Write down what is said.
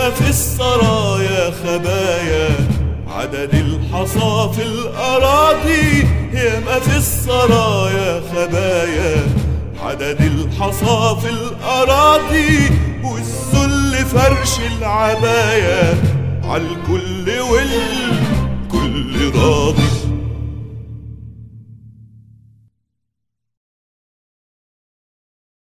ياما في السرايا خبايا عدد الحصى في الأراضي ياما في السرايا خبايا عدد الحصى في الأراضي والذل فرش العبايا عالكل والكل راضي